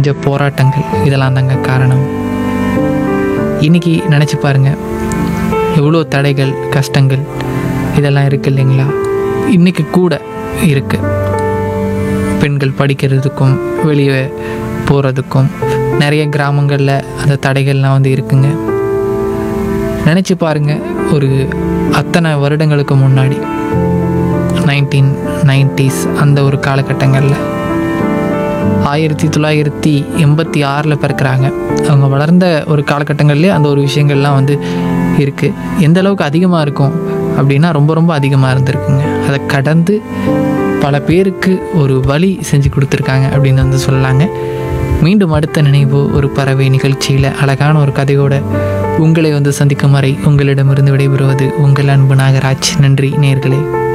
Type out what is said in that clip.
செஞ்ச போராட்டங்கள் இதெல்லாம் தாங்க காரணம் இன்னைக்கு நினச்சி பாருங்க எவ்வளோ தடைகள் கஷ்டங்கள் இதெல்லாம் இருக்கு இல்லைங்களா இன்னைக்கு கூட இருக்கு பெண்கள் படிக்கிறதுக்கும் வெளியே போகிறதுக்கும் நிறைய கிராமங்களில் அந்த தடைகள்லாம் வந்து இருக்குங்க நினச்சி பாருங்க ஒரு அத்தனை வருடங்களுக்கு முன்னாடி நைன்டீன் நைன்டிஸ் அந்த ஒரு காலகட்டங்களில் ஆயிரத்தி தொள்ளாயிரத்தி எண்பத்தி ஆறில் பிறக்கிறாங்க அவங்க வளர்ந்த ஒரு காலகட்டங்கள்லேயே அந்த ஒரு விஷயங்கள்லாம் வந்து இருக்குது எந்த அளவுக்கு அதிகமாக இருக்கும் அப்படின்னா ரொம்ப ரொம்ப அதிகமாக இருந்திருக்குங்க அதை கடந்து பல பேருக்கு ஒரு வழி செஞ்சு கொடுத்துருக்காங்க அப்படின்னு வந்து சொல்லலாங்க மீண்டும் அடுத்த நினைவு ஒரு பறவை நிகழ்ச்சியில் அழகான ஒரு கதையோட உங்களை வந்து சந்திக்கும் வரை உங்களிடமிருந்து விடைபெறுவது உங்கள் அன்பு நாகராஜ் நன்றி நேர்களே